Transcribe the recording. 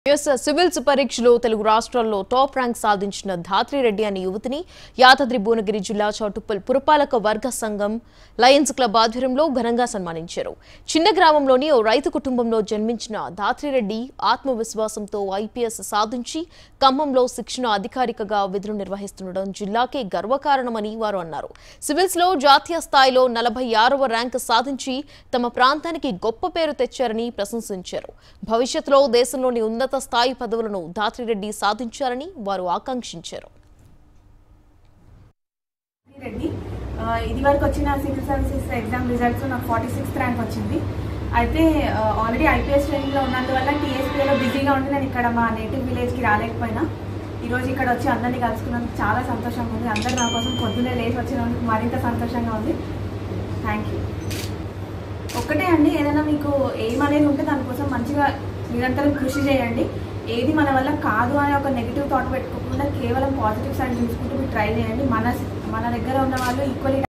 yes civils పరీక్షలో తెలుగు రాష్ట్రాల్లో top rank సాధించిన ధాత్రిరెడ్డి అనే యువతిని యాదాద్రి భువనగిరి జిల్లా చౌటుప్పల్ పురపాలక వర్గ సంఘం లయన్స్ క్లబ్ ఆధ్వర్యంలో ఘనంగా సన్మానించారు చిన్న గ్రామంలోని ఓ రైతు కుటుంబంలో జన్మించిన ధాత్రిరెడ్డి ఆత్మవిశ్వాసంతో ఐపీఎస్ సాధించి ఖమ్మంలో శిక్షణ అధికారికగా విధులు నిర్వహిస్తుండడం జిల్లాకే గర్వకారణమని వారు అన్నారు సివిల్స్ లో జాతీయ స్థాయిలో నలభై ఆరవ ర్యాంక్ సాధించి తమ ప్రాంతానికి గొప్ప పేరు తెచ్చారని ప్రశంసించారు భవిష్యత్తులో దేశంలోని ఉన్నత స్థాయి పదవులను దాత్రిరెడ్డి సాధించారని వారు ఆకాంక్షించారు రెడ్డి ఆ, ఇది వరకు వచ్చిన సివిల్ సర్వీసెస్ ఎగ్జామ్ రిజల్ట్స్ నాకు ఫార్టీ సిక్స్త్ ర్యాంక్ వచ్చింది అయితే ఆల్రెడీ ఐపీఎస్ ట్రైనింగ్లో ఉన్నందువల్ల టీఎస్పీలో బిజీగా ఉండి నేను ఇక్కడ మా నేటివ్ విలేజ్కి రాలేకపోయినా ఈరోజు ఇక్కడ వచ్చి అందరినీ కలుసుకున్నందుకు చాలా సంతోషంగా ఉంది అందరు నా కోసం పొద్దున్నే లేచి వచ్చినందుకు మరింత సంతోషంగా ఉంది థ్యాంక్ యూ ఒక్కటే అండి ఏదైనా మీకు ఎయిమ్ అనేది ఉంటే దానికోసం మంచిగా నిరంతరం కృషి చేయండి ఏది మన వల్ల కాదు అనే ఒక నెగిటివ్ థాట్ పెట్టుకోకుండా కేవలం పాజిటివ్ సైడ్ చూసుకుంటూ మీరు ట్రై చేయండి మన మన దగ్గర ఉన్న వాళ్ళు ఈక్వల్లీ